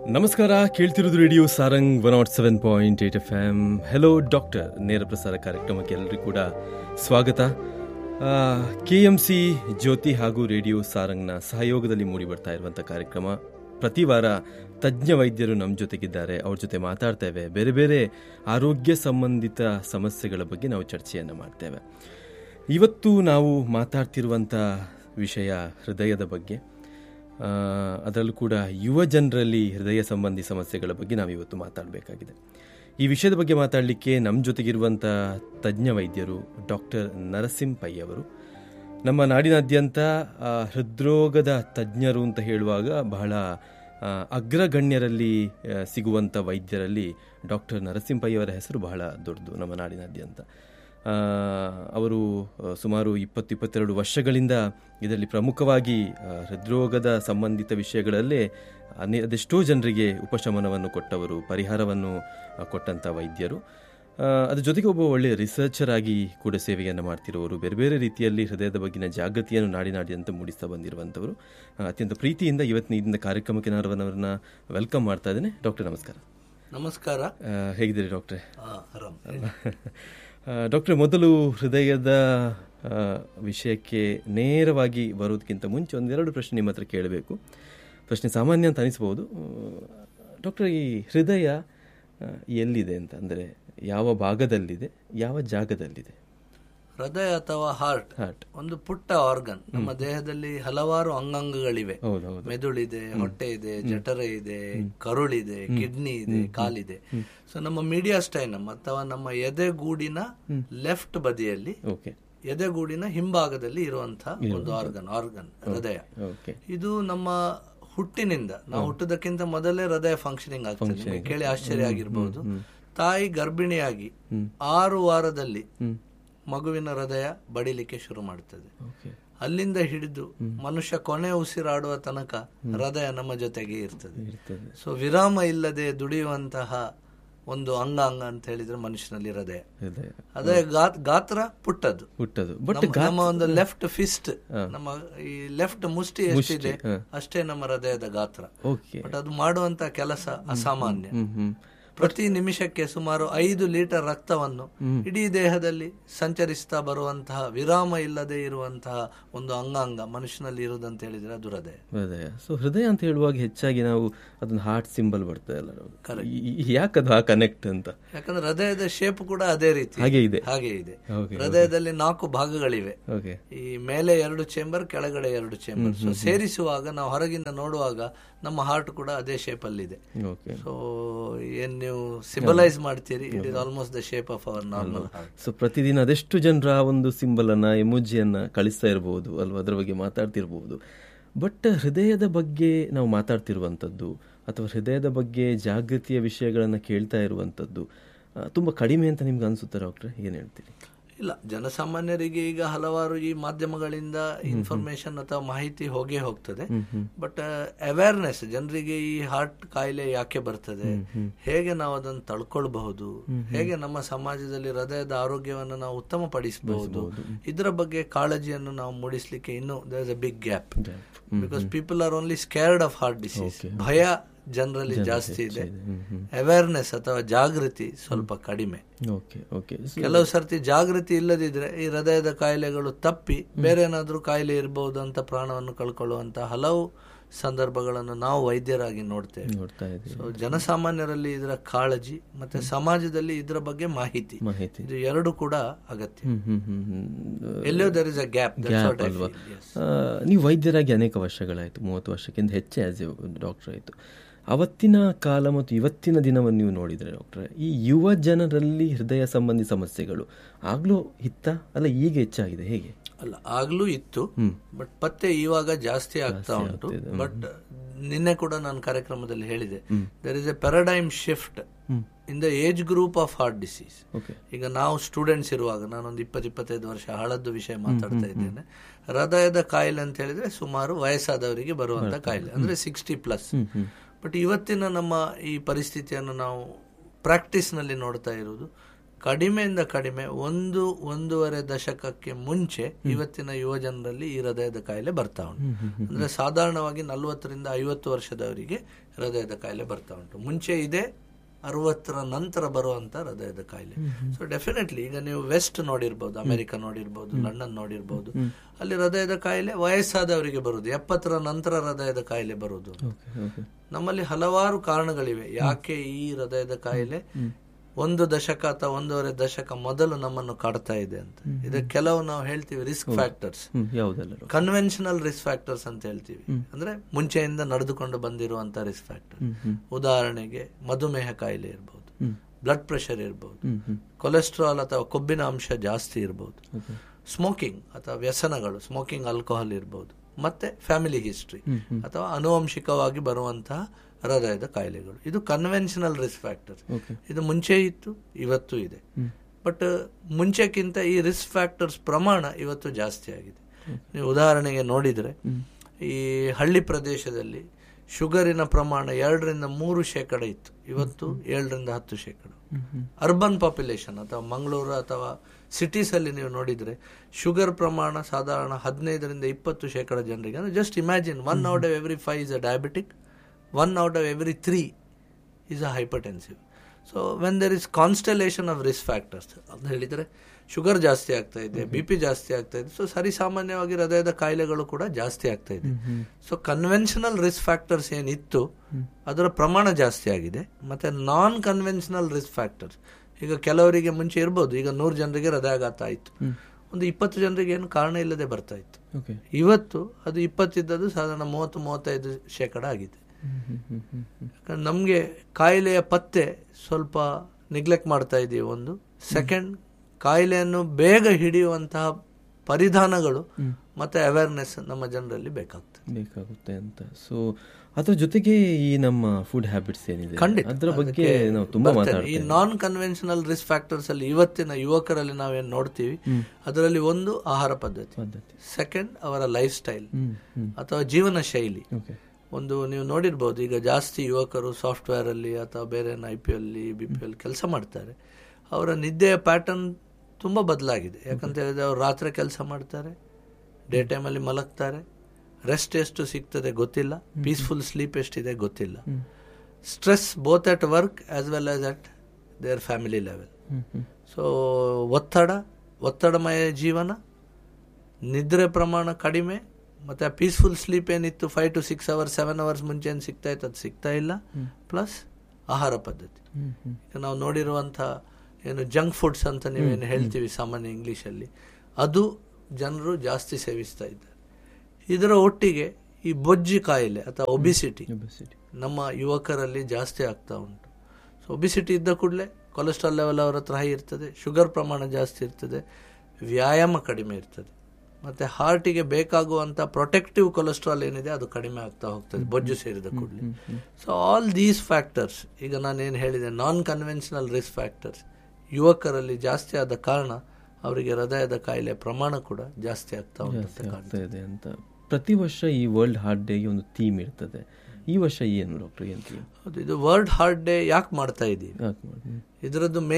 ನಮಸ್ಕಾರ ಕೇಳ್ತಿರೋದು radio Sarang one not seven point eight F M hello doctor ನೇರ ಪ್ರಸಾರ ಕಾರ್ಯಕ್ರಮಕ್ಕೆ ಎಲ್ಲರಿಗೂ ಕೂಡ ಸ್ವಾಗತ ಕೆ ಎಂ ಸಿ ಜ್ಯೋತಿ ಹಾಗೂ ರೇಡಿಯೋ ಸಾರಂಗ್ನ ಸಹಯೋಗದಲ್ಲಿ ಮೂಡಿ ಬರ್ತಾ ಇರುವಂಥ ಕಾರ್ಯಕ್ರಮ ಪ್ರತಿ ವಾರ ತಜ್ಞ ವೈದ್ಯರು ನಮ್ಮ ಜೊತೆಗಿದ್ದಾರೆ ಅವ್ರ ಜೊತೆ ಮಾತಾಡ್ತೇವೆ ಬೇರೆ ಬೇರೆ ಆರೋಗ್ಯ ಸಂಬಂಧಿತ ಸಮಸ್ಯೆಗಳ ಬಗ್ಗೆ ನಾವು ಚರ್ಚೆಯನ್ನು ಮಾಡ್ತೇವೆ ಇವತ್ತು ನಾವು ಮಾತಾಡ್ತಿರುವಂಥ ವಿಷಯ ಹೃದಯದ ಬಗ್ಗೆ ಆ, ಅದರಲ್ಲೂ ಕೂಡ ಯುವ ಜನರಲ್ಲಿ ಹೃದಯ ಸಂಬಂಧಿ ಸಮಸ್ಯೆಗಳ ಬಗ್ಗೆ ನಾವು ಇವತ್ತು ಮಾತಾಡಬೇಕಾಗಿದೆ ಈ ವಿಷಯದ ಬಗ್ಗೆ ಮಾತಾಡಲಿಕ್ಕೆ ನಮ್ಮ ಜೊತೆಗಿರುವಂಥ ತಜ್ಞ ವೈದ್ಯರು ಡಾಕ್ಟರ್ ನರಸಿಂಹ ಪೈ ಅವರು ನಮ್ಮ ನಾಡಿನಾದ್ಯಂತ ಆ, ಹೃದ್ರೋಗದ ತಜ್ಞರು ಅಂತ ಹೇಳುವಾಗ ಬಹಳ ಆ, ಅಗ್ರಗಣ್ಯರಲ್ಲಿ ಆ, ಸಿಗುವಂಥ ವೈದ್ಯರಲ್ಲಿ ಡಾಕ್ಟರ್ ನರಸಿಂಹ ಪೈ ಅವರ ಹೆಸರು ಬಹಳ ದೊಡ್ಡದು ನಮ್ಮ ನಾಡಿನಾದ್ಯಂತ ಆ, ಅವರು ಆ, ಸುಮಾರು ಇಪ್ಪತ್ತು ಇಪ್ಪತ್ತೆರಡು ವರ್ಷಗಳಿಂದ ಇದರಲ್ಲಿ ಪ್ರಮುಖವಾಗಿ ಆ, ಹೃದ್ರೋಗದ ಸಂಬಂಧಿತ ವಿಷಯಗಳಲ್ಲೇ ಅನೆ ಅದೆಷ್ಟೋ ಜನರಿಗೆ ಉಪಶಮನವನ್ನು ಕೊಟ್ಟವರು ಪರಿಹಾರವನ್ನು ಆ, ಕೊಟ್ಟಂಥ ವೈದ್ಯರು ಆ, ಅದ್ರ ಜೊತೆಗೆ ಒಬ್ಬ ಒಳ್ಳೆಯ ರಿಸರ್ಚರ್ ಆಗಿ ಕೂಡ ಸೇವೆಯನ್ನು ಮಾಡ್ತಿರೋರು ಬೇರೆ ಬೇರೆ ರೀತಿಯಲ್ಲಿ ಹೃದಯದ ಬಗ್ಗಿನ ಜಾಗೃತಿಯನ್ನು ನಾಡಿ ನಾಡಿನಂತೆ ಮೂಡಿಸ್ತಾ ಬಂದಿರುವಂಥವರು ಆ, ಅತ್ಯಂತ ಪ್ರೀತಿಯಿಂದ ಇವತ್ತಿನ ಇದನ್ನ ಕಾರ್ಯಕ್ರಮಕ್ಕೆ ನಾನು ಅವರನ್ನ ವೆಲ್ಕಮ್ ಮಾಡ್ತಾ ಇದ್ದೇನೆ ಡಾಕ್ಟರ್ ನಮಸ್ಕಾರ ನಮಸ್ಕಾರ ಆ, ಹೇಗಿದ್ದೀರಿ ಡಾಕ್ಟ್ರೆ ಆ, ಆರಾಮ್ ಆ, ಡಾಕ್ಟ್ರೆ ಮೊದಲು ಹೃದಯದ ಆ, ವಿಷಯಕ್ಕೆ ನೇರವಾಗಿ ಬರೋದಕ್ಕಿಂತ ಮುಂಚೆ ಒಂದೆರಡು ಪ್ರಶ್ನೆ ನಿಮ್ಮ ಹತ್ರ ಕೇಳಬೇಕು ಪ್ರಶ್ನೆ ಸಾಮಾನ್ಯ ಅಂತ ಅನಿಸ್ಬೋದು ಡಾಕ್ಟರ್ ಈ ಹೃದಯ ಆ, ಎಲ್ಲಿದೆ ಅಂತ ಅಂದರೆ ಯಾವ ಭಾಗದಲ್ಲಿದೆ ಯಾವ ಜಾಗದಲ್ಲಿದೆ ಹೃದಯ ಅಥವಾ ಹಾರ್ಟ್ ಹಾರ್ಟ್ ಒಂದು ಪುಟ್ಟ ಆರ್ಗನ್ ನಮ್ಮ ದೇಹದಲ್ಲಿ ಹಲವಾರು ಅಂಗಾಂಗಗಳಿವೆ ಹೌದು ಹೌದು ಮೆದುಳಿದೆ ಹೊಟ್ಟೆ ಇದೆ ಜಠರ ಇದೆ ಕರುಳಿದೆ ಕಿಡ್ನಿ ಇದೆ ಕಾಲಿದೆ ಸೊ ನಮ್ಮ ಮೀಡಿಯಾಸ್ಟೈನಮ್ ಅಥವಾ ನಮ್ಮ ಎದೆಗೂಡಿನ ಲೆಫ್ಟ್ ಬದಿಯಲ್ಲಿ ಓಕೆ ಎದೆಗೂಡಿನ ಹಿಂಭಾಗದಲ್ಲಿ ಇರುವಂತಹ ಒಂದು ಆರ್ಗನ್ ಆರ್ಗನ್ ಹೃದಯ ಓಕೆ ಇದು ನಮ್ಮ ಹುಟ್ಟಿನಿಂದ ನಾವು ಹುಟ್ಟುದಕ್ಕಿಂತ ಮೊದಲೇ ಹೃದಯ ಫಂಕ್ಷನಿಂಗ್ ಆಗ್ತದೆ ನಿಮಗೆ ಕೇಳಿ ಆಶ್ಚರ್ಯ ಆಗಿರ್ಬಹುದು ತಾಯಿ ಗರ್ಭಿಣಿಯಾಗಿ ಆರು ವಾರದಲ್ಲಿ ಮಗುವಿನ ಹೃದಯ ಬಡಿಲಿಕ್ಕೆ ಶುರು ಮಾಡುತ್ತದೆ ಓಕೆ ಅಲ್ಲಿಂದ ಹಿಡಿದು ಮನುಷ್ಯ ಕೊನೆ ಉಸಿರಾಡುವ ತನಕ ಹೃದಯ ನಮ್ಮ ಜೊತೆಗೆ ಇರ್ತದೆ ಇರ್ತದೆ ಸೊ ವಿರಾಮ ಇಲ್ಲದೆ ದುಡಿಯುವಂತಹ ಒಂದು ಅಂಗಾಂಗ ಅಂತ ಹೇಳಿದ್ರೆ ಮನುಷ್ಯನಲ್ಲಿ ಹೃದಯ ಹೃದಯ ಅದೇ ಗಾತ್- ಗಾತ್ರ ಪುಟ್ಟದ್ದು ಹುಟ್ಟದು ಬಟ್ ನಮ್ಮ- ನಮ್ಮ ಒಂದು ಲೆಫ್ಟ್ ಫಿಸ್ಟ್ ನಮ್ಮ ಈ ಲೆಫ್ಟ್ ಮುಷ್ಟಿ ಎಷ್ಟಿದೆ ಅಷ್ಟೇ ನಮ್ಮ ಹೃದಯದ ಗಾತ್ರ ಓಕೆ ಬಟ್ ಅದು ಮಾಡುವಂತ ಕೆಲಸ ಅಸಾಮಾನ್ಯ ಹ್ಮ್ ಹ್ಮ್ ಪ್ರತಿ ನಿಮಿಷಕ್ಕೆ ಸುಮಾರು ಐದು ಲೀಟರ್ ರಕ್ತವನ್ನು ಇಡೀ ದೇಹದಲ್ಲಿ ಸಂಚರಿಸ್ತಾ ಬರುವಂತಹ ವಿರಾಮ ಇಲ್ಲದೆ ಇರುವಂತಹ ಒಂದು ಅಂಗಾಂಗ ಮನುಷ್ಯನಲ್ಲಿ ಇರುವುದಂತ ಹೇಳಿದ್ರೆ ಅದು ಹೃದಯ ಹೃದಯ ಸೊ ಹೃದಯ ಅಂತ ಹೇಳುವಾಗ ಹೆಚ್ಚಾಗಿ ನಾವು ಅದನ್ನ ಹಾರ್ಟ್ ಸಿಂಬಲ್ ಬರ್ತದೆ ಎಲ್ಲ ಯಾಕದು ಆ ಕನೆಕ್ಟ್ ಅಂತ ಯಾಕಂದ್ರೆ ಹೃದಯದ ಶೇಪ್ ಕೂಡ ಅದೇ ರೀತಿ ಹಾಗೆ ಇದೆ ಹಾಗೆ ಇದೆ ಓಕೆ ಹೃದಯದಲ್ಲಿ ನಾಲ್ಕು ಭಾಗಗಳಿವೆ ಓಕೆ ಈ ಮೇಲೆ ಎರಡು ಚೇಂಬರ್ ಕೆಳಗಡೆ ಎರಡು ಚೇಂಬರ್ ಸೊ ಸೇರಿಸುವಾಗ ನಾವು ಹೊರಗಿಂದ ನೋಡುವಾಗ ನಮ್ಮ ಹಾರ್ಟ್ ಕೂಡ ಅದೇ ಶೇಪ್ ಅಲ್ಲಿ ಇದೆ ಓಕೆ ಸೊ ಏನ್ ನೀವು ಸಿಂಬಲೈಸ್ ಮಾಡ್ತೀರಿ it is almost the shape of our normal heart so ಪ್ರತಿದಿನ ಅದೆಷ್ಟು ಜನರ ಆ ಒಂದು ಸಿಂಬಲ್ ಅನ್ನ ಎಮೋಜಿಯನ್ನ ಕಳಿಸ್ತಾ ಇರಬಹುದು ಅಲ್ವಾ ಅದರ ಬಗ್ಗೆ ಮಾತಾಡ್ತಿರ್ಬೋದು ಬಟ್ ಹೃದಯದ ಬಗ್ಗೆ ನಾವು ಮಾತಾಡ್ತಿರುವಂಥದ್ದು ಅಥವಾ ಹೃದಯದ ಬಗ್ಗೆ ಜಾಗೃತಿಯ ವಿಷಯಗಳನ್ನ ಕೇಳ್ತಾ ಇರುವಂಥದ್ದು ಆ, ತುಂಬಾ ಕಡಿಮೆ ಅಂತ ನಿಮ್ಗೆ ಅನ್ಸುತ್ತಾ ಡಾಕ್ಟ್ರೆ ಏನ್ ಹೇಳ್ತೀರಿ ಇಲ್ಲ ಜನಸಾಮಾನ್ಯರಿಗೆ ಈಗ ಹಲವಾರು ಈ ಮಾಧ್ಯಮಗಳಿಂದ ಇನ್ಫಾರ್ಮೇಶನ್ ಅಥವಾ ಮಾಹಿತಿ ಹೋಗೇ ಹೋಗ್ತದೆ ಬಟ್ ಅವೇರ್ನೆಸ್ ಜನರಿಗೆ ಈ ಹಾರ್ಟ್ ಕಾಯಿಲೆ ಯಾಕೆ ಬರ್ತದೆ ಹೇಗೆ ನಾವು ಅದನ್ನು ತಳ್ಕೊಳ್ಬಹುದು ಹೇಗೆ ನಮ್ಮ ಸಮಾಜದಲ್ಲಿ ಹೃದಯದ ಆರೋಗ್ಯವನ್ನು ನಾವು ಉತ್ತಮಪಡಿಸಬಹುದು ಇದರ ಬಗ್ಗೆ ಕಾಳಜಿಯನ್ನು ನಾವು ಮೂಡಿಸ್ಲಿಕ್ಕೆ ಇನ್ನೂ there is a big gap because people are only scared of heart disease ಭಯ ಜನರಲ್ಲಿ ಜಾಸ್ತಿ ಇದೆ ಅವೇರ್ನೆಸ್ ಅಥವಾ ಜಾಗೃತಿ ಸ್ವಲ್ಪ ಕಡಿಮೆ ಓಕೆ ಓಕೆ ಕೆಲವು ಸರ್ತಿ ಜಾಗೃತಿ ಇಲ್ಲದಿದ್ರೆ ಈ ಹೃದಯದ ಕಾಯಿಲೆಗಳು ತಪ್ಪಿ ಬೇರೆ ಏನಾದ್ರೂ ಕಾಯಿಲೆ ಇರಬಹುದು ಅಂತ ಪ್ರಾಣವನ್ನು ಕಳ್ಕೊಳ್ಳುವಂತ ಹಲವು ಸಂದರ್ಭಗಳನ್ನು ನಾವು ವೈದ್ಯರಾಗಿ ನೋಡ್ತೇವೆ ನೋಡ್ತಾ ಇದ್ದೀವಿ ಸೊ ಜನಸಾಮಾನ್ಯರಲ್ಲಿ ಇದರ ಕಾಳಜಿ ಮತ್ತೆ ಸಮಾಜದಲ್ಲಿ ಇದರ ಬಗ್ಗೆ ಮಾಹಿತಿ ಮಾಹಿತಿ ಇದು ಎರಡು ಕೂಡ ಅಗತ್ಯ ಹ್ಮ್ ಹ್ಮ್ ಹ್ಮ್ ಹ್ಮ್ ಎಲ್ಲೋ there is a gap gap ಅಲ್ವಾ ಆ, ನೀವು ವೈದ್ಯರಾಗಿ ಅನೇಕ ವರ್ಷಗಳಾಯಿತು ಮೂವತ್ತು ವರ್ಷಕ್ಕಿಂತ ಹೆಚ್ಚೇ ಆಸ್ ಎ ಡಾಕ್ಟರ್ ಆಯಿತು ಅವತ್ತಿನ ಕಾಲ ಮತ್ತು ಇವತ್ತಿನ ದಿನವನ್ನು ನೀವು ನೋಡಿದರೆ ಡಾಕ್ಟ್ರೆ ಈ ಯುವ ಜನರಲ್ಲಿ ಹೃದಯ ಸಂಬಂಧಿ ಸಮಸ್ಯೆಗಳು ಆಗ್ಲೂ ಇತ್ತ ಅಲ್ಲ ಈಗ ಹೆಚ್ಚಾಗಿದೆ ಹೇಗೆ ಅಲ್ಲ ಆಗ್ಲೂ ಇತ್ತು ಬಟ್ ಪತ್ತೆ ಇವಾಗ ಜಾಸ್ತಿ ಆಗ್ತಾ ಉಂಟು ಬಟ್ ನಿನ್ನೆ ಕೂಡ ನಾನು ಕಾರ್ಯಕ್ರಮದಲ್ಲಿ ಹೇಳಿದೆ there is a paradigm shift in the age group of heart disease okay ಈಗ ನಾವು ಸ್ಟೂಡೆಂಟ್ಸ್ ಇರುವಾಗ ನಾನೊಂದು ಇಪ್ಪತ್ತು ಇಪ್ಪತ್ತೈದು ವರ್ಷ ಹಳದ್ದು ವಿಷಯ ಮಾತಾಡ್ತಾ ಇದ್ದೇನೆ ಹೃದಯದ ಕಾಯಿಲೆ ಅಂತ ಹೇಳಿದ್ರೆ ಸುಮಾರು ವಯಸ್ಸಾದವರಿಗೆ ಬರುವಂತ ಕಾಯಿಲೆ ಅಂದ್ರೆ ಸಿಕ್ಸ್ಟಿ ಪ್ಲಸ್ ಬಟ್ ಇವತ್ತಿನ ನಮ್ಮ ಈ ಪರಿಸ್ಥಿತಿಯನ್ನು ನಾವು ಪ್ರಾಕ್ಟೀಸ್ ನಲ್ಲಿ ನೋಡ್ತಾ ಇರುವುದು ಕಡಿಮೆಯಿಂದ ಕಡಿಮೆ ಒಂದು ಒಂದೂವರೆ ದಶಕಕ್ಕೆ ಮುಂಚೆ ಇವತ್ತಿನ ಯುವ ಜನರಲ್ಲಿ ಈ ಹೃದಯದ ಕಾಯಿಲೆ ಬರ್ತಾ ಉಂಟು ಅಂದ್ರೆ ಸಾಧಾರಣವಾಗಿ ನಲವತ್ತರಿಂದ ಐವತ್ತು ವರ್ಷದವರಿಗೆ ಹೃದಯದ ಕಾಯಿಲೆ ಬರ್ತಾ ಉಂಟು ಮುಂಚೆ ಇದೆ ಅರವತ್ತರ ನಂತರ ಬರುವಂತ ಹೃದಯದ ಕಾಯಿಲೆ ಸೊ ಡೆಫಿನೆಟ್ಲಿ ಈಗ ನೀವು ವೆಸ್ಟ್ ನೋಡಿರ್ಬೋದು ಅಮೆರಿಕ ನೋಡಿರ್ಬೋದು ಲಂಡನ್ ನೋಡಿರ್ಬೋದು ಅಲ್ಲಿ ಹೃದಯದ ಕಾಯಿಲೆ ವಯಸ್ಸಾದವರಿಗೆ ಬರುವುದು ಎಪ್ಪತ್ತರ ನಂತರ ಹೃದಯದ ಕಾಯಿಲೆ ಬರುವುದು ಓಕೆ ಓಕೆ ನಮ್ಮಲ್ಲಿ ಹಲವಾರು ಕಾರಣಗಳಿವೆ ಯಾಕೆ ಈ ಹೃದಯದ ಕಾಯಿಲೆ ಒಂದು ದಶಕ ಅಥವಾ ಒಂದೂವರೆ ದಶಕ ಮೊದಲು ನಮ್ಮನ್ನು ಕಾಡ್ತಾ ಇದೆ ಅಂತ ಇದಕ್ಕೆ ಕೆಲವು ನಾವು ಹೇಳ್ತೀವಿ ರಿಸ್ಕ್ ಫ್ಯಾಕ್ಟರ್ಸ್ ಹ್ಮ್ ಯಾವುದೆಲ್ಲ ಕನ್ವೆನ್ಷನಲ್ ರಿಸ್ಕ್ ಫ್ಯಾಕ್ಟರ್ಸ್ ಅಂತ ಹೇಳ್ತೀವಿ ಅಂದ್ರೆ ಮುಂಚೆಯಿಂದ ನಡೆದುಕೊಂಡು ಬಂದಿರುವಂತ ರಿಸ್ಕ್ ಫ್ಯಾಕ್ಟರ್ ಉದಾಹರಣೆಗೆ ಮಧುಮೇಹ ಕಾಯಿಲೆ ಇರಬಹುದು ಬ್ಲಡ್ ಪ್ರೆಷರ್ ಇರಬಹುದು ಕೊಲೆಸ್ಟ್ರಾಲ್ ಅಥವಾ ಕೊಬ್ಬಿನ ಅಂಶ ಜಾಸ್ತಿ ಇರಬಹುದು ಸ್ಮೋಕಿಂಗ್ ಅಥವಾ ವ್ಯಸನಗಳು ಸ್ಮೋಕಿಂಗ್ ಆಲ್ಕೋಹಾಲ್ ಇರಬಹುದು ಮತ್ತೆ ಫ್ಯಾಮಿಲಿ ಹಿಸ್ಟ್ರಿ ಅಥವಾ ಅನುವಂಶಿಕವಾಗಿ ಬರುವಂತಹ ಹೃದಯದ ಕಾಯಿಲೆಗಳು ಇದು ಕನ್ವೆನ್ಷನಲ್ ರಿಸ್ಕ್ ಫ್ಯಾಕ್ಟರ್ ಓಕೆ ಇದು ಮುಂಚೆ ಇತ್ತು ಇವತ್ತು ಇದೆ ಬಟ್ ಮುಂಚೆಕ್ಕಿಂತ ಈ ರಿಸ್ಕ್ ಫ್ಯಾಕ್ಟರ್ಸ್ ಪ್ರಮಾಣ ಇವತ್ತು ಜಾಸ್ತಿ ಆಗಿದೆ ನೀವು ಉದಾಹರಣೆಗೆ ನೋಡಿದ್ರೆ ಈ ಹಳ್ಳಿ ಪ್ರದೇಶದಲ್ಲಿ ಶುಗರಿನ ಪ್ರಮಾಣ ಎರಡರಿಂದ ಮೂರು ಶೇಕಡ ಇತ್ತು ಇವತ್ತು ಏಳರಿಂದ ಹತ್ತು ಶೇಕಡ ಅರ್ಬನ್ ಪಾಪ್ಯುಲೇಷನ್ ಅಥವಾ ಮಂಗಳೂರು ಅಥವಾ ಸಿಟೀಸ್ ಅಲ್ಲಿ ನೀವು ನೋಡಿದ್ರೆ ಶುಗರ್ ಪ್ರಮಾಣ ಸಾಧಾರಣ ಹದಿನೈದರಿಂದ ಇಪ್ಪತ್ತು ಶೇಕಡ ಜನರಿಗೆ ಅಂದ್ರೆ just imagine one out of every five is a diabetic one out of every three is a hypertensive so when there is constellation of risk factors ಅಂತ ಹೇಳಿದರೆ ಶುಗರ್ ಜಾಸ್ತಿ ಆಗ್ತಾ ಇದೆ ಬಿ ಪಿ ಜಾಸ್ತಿ ಆಗ್ತಾ ಇದೆ ಸೊ ಸರಿ ಸಾಮಾನ್ಯವಾಗಿ ಹೃದಯದ ಕಾಯಿಲೆಗಳು ಕೂಡ ಜಾಸ್ತಿ ಆಗ್ತಾ ಇದೆ ಸೊ ಕನ್ವೆನ್ಷನಲ್ ರಿಸ್ಕ್ ಫ್ಯಾಕ್ಟರ್ಸ್ ಏನಿತ್ತು ಅದರ ಪ್ರಮಾಣ ಜಾಸ್ತಿ ಆಗಿದೆ ಮತ್ತೆ ನಾನ್ ಕನ್ವೆನ್ಷನಲ್ ರಿಸ್ಕ್ ಫ್ಯಾಕ್ಟರ್ಸ್ ಈಗ ಕೆಲವರಿಗೆ ಮುಂಚೆ ಇರ್ಬೋದು ಈಗ ನೂರು ಜನರಿಗೆ ಹೃದಯಾಘಾತ ಆಯಿತು ಒಂದು ಇಪ್ಪತ್ತು ಜನರಿಗೆ ಏನು ಕಾರಣ ಇಲ್ಲದೆ ಬರ್ತಾ ಇತ್ತು ಓಕೆ ಇವತ್ತು ಅದು ಇಪ್ಪತ್ತಿದ್ದದ್ದು ಸಾಧಾರಣ ಮೂವತ್ತು ಮೂವತ್ತೈದು ಶೇಕಡ ಆಗಿದೆ ಯಾಕಂದ್ರೆ ನಮಗೆ ಕಾಯಿಲೆಯ ಪತ್ತೆ ಸ್ವಲ್ಪ ನೆಗ್ಲೆಕ್ಟ್ ಮಾಡ್ತಾ ಇದ್ದೀವಿ ಒಂದು ಸೆಕೆಂಡ್ ಕಾಯಿಲೆಯನ್ನು ಬೇಗ ಹಿಡಿಯುವಂತಹ ಪರಿಧಾನಗಳು ಮತ್ತೆ ಅವೇರ್ನೆಸ್ ನಮ್ಮ ಜನರಲ್ಲಿ ಬೇಕಾಗ್ತದೆ ಬೇಕಾಗುತ್ತೆ ಅಂತ ಸೊ ಅದ್ರ ಜೊತೆಗೆ ಈ ನಮ್ಮ ಫುಡ್ ಹ್ಯಾಬಿಟ್ಸ್ ಏನಿದೆ ಖಂಡಿತ ಅದ್ರ ಬಗ್ಗೆ ಅದಕ್ಕೆ ನಾವು ತುಂಬಾ ಬರ್ತೇನೆ. ಮಾತಾಡ್ತೀವಿ ಈ ನಾನ್ ಕನ್ವೆನ್ಷನಲ್ ರಿಸ್ಕ್ ಫ್ಯಾಕ್ಟರ್ಸ್ ಅಲ್ಲಿ ಇವತ್ತಿನ ಯುವಕರಲ್ಲಿ ನಾವೇನ್ ನೋಡ್ತೀವಿ ಅದರಲ್ಲಿ ಒಂದು ಆಹಾರ ಪದ್ಧತಿ ಪದ್ಧತಿ ಸೆಕೆಂಡ್ ಅವರ ಲೈಫ್ ಸ್ಟೈಲ್ ಹ್ಮ್ ಹ್ಮ್ ಅಥವಾ ಜೀವನ ಶೈಲಿ ಓಕೆ ಒಂದು ನೀವು ನೋಡಿರ್ಬೋದು ಈಗ ಜಾಸ್ತಿ ಯುವಕರು ಸಾಫ್ಟ್ವೇರ್ ಅಲ್ಲಿ ಅಥವಾ ಬೇರೆ I P L B P L ಕೆಲಸ ಮಾಡ್ತಾರೆ ಅವರ ನಿದ್ದೆಯ ಪ್ಯಾಟರ್ನ್ ತುಂಬಾ ಬದಲಾಗಿದೆ ಯಾಕಂತ ಹೇಳಿದ್ರೆ ಅವ್ರು ರಾತ್ರಿ ಕೆಲಸ ಮಾಡ್ತಾರೆ ಡೇ ಟೈಮಲ್ಲಿ ಮಲಗ್ತಾರೆ ರೆಸ್ಟ್ ಎಷ್ಟು ಸಿಗ್ತದೆ ಗೊತ್ತಿಲ್ಲ ಪೀಸ್ಫುಲ್ ಸ್ಲೀಪ್ ಎಷ್ಟಿದೆ ಗೊತ್ತಿಲ್ಲ stress both at work as well as at there family level hmm hmm so ಒತ್ತಡ ಒತ್ತಡಮಯ ಜೀವನ ನಿದ್ರೆ ಪ್ರಮಾಣ ಕಡಿಮೆ ಮತ್ತೆ ಆ ಪೀಸ್ಫುಲ್ ಸ್ಲೀಪ್ ಏನಿತ್ತು five to six hours seven hours ಮುಂಚೆ ಏನು ಸಿಗ್ತಾ ಇತ್ತು ಅದು ಸಿಗ್ತಾ ಇಲ್ಲ ಪ್ಲಸ್ ಆಹಾರ ಪದ್ಧತಿ ಹ್ಮ್ ಹ್ಮ್ ಈಗ ನಾವು ನೋಡಿರುವಂಥ ಏನು ಜಂಕ್ ಫುಡ್ಸ್ ಅಂತ ನೀವೇನು ಹೇಳ್ತೀವಿ ಸಾಮಾನ್ಯ ಇಂಗ್ಲೀಷಲ್ಲಿ ಅದು ಜನರು ಜಾಸ್ತಿ ಸೇವಿಸ್ತಾ ಇದ್ದಾರೆ ಇದರ ಒಟ್ಟಿಗೆ ಈ ಬೊಜ್ಜಿ ಕಾಯಿಲೆ ಅಥವಾ ಒಬಿಸಿಟಿ Obesity. ನಮ್ಮ ಯುವಕರಲ್ಲಿ ಜಾಸ್ತಿ ಆಗ್ತಾ ಉಂಟು ಸೊ ಒಬಿಸಿಟಿ ಇದ್ದ ಕೂಡಲೇ ಕೊಲೆಸ್ಟ್ರಾಲ್ ಲೆವೆಲ್ ಅವರ ಹತ್ರ ಹೈ ಇರ್ತದೆ ಶುಗರ್ ಪ್ರಮಾಣ ಜಾಸ್ತಿ ಇರ್ತದೆ ವ್ಯಾಯಾಮ ಕಡಿಮೆ ಇರ್ತದೆ ಮತ್ತೆ ಹಾರ್ಟಿಗೆ ಬೇಕಾಗುವಂತ ಪ್ರೊಟೆಕ್ಟಿವ್ ಕೊಲೆಸ್ಟ್ರಾಲ್ ಏನಿದೆ ಅದು ಕಡಿಮೆ ಆಗ್ತಾ ಹೋಗ್ತದೆ ಬೊಜ್ಜು ಸೇರಿದ ಕೂಡಲೇ ಸೊ ಆಲ್ ದೀಸ್ ಫ್ಯಾಕ್ಟರ್ಸ್ ಈಗ ನಾನೇನು ಹೇಳಿದೆ ನಾನ್ ಕನ್ವೆನ್ಷನಲ್ ರಿಸ್ಕ್ ಫ್ಯಾಕ್ಟರ್ಸ್ ಯುವಕರಲ್ಲಿ ಜಾಸ್ತಿ ಆದ ಕಾರಣ ಅವರಿಗೆ ಹೃದಯದ ಕಾಯಿಲೆ ಪ್ರಮಾಣ ಕೂಡ ಜಾಸ್ತಿ ಆಗ್ತಾ ಉಂಟು ಅಂತ ಜಾಸ್ತಿ ಕಾಣ್ತದೆ. ಆಗ್ತಾ ಇದೆ ಅಂತ ಪ್ರತಿ ವರ್ಷ ಈ ವರ್ಲ್ಡ್ ಹಾರ್ಟ್ ಡೇಗೆ ಒಂದು ಥೀಮ್ ಇರ್ತದೆ ಈ ವರ್ಷ ಏನು ಡಾಕ್ಟರ್ ಏನು ಥೀಮ್ ಹೌದು ಇದು ವರ್ಲ್ಡ್ ಹಾರ್ಟ್ ಡೇ ಯಾಕೆ ಮಾಡ್ತಾ ಇದ್ದೀವಿ ಯಾಕೆ ಮಾಡಿ ಇದರದ್ದು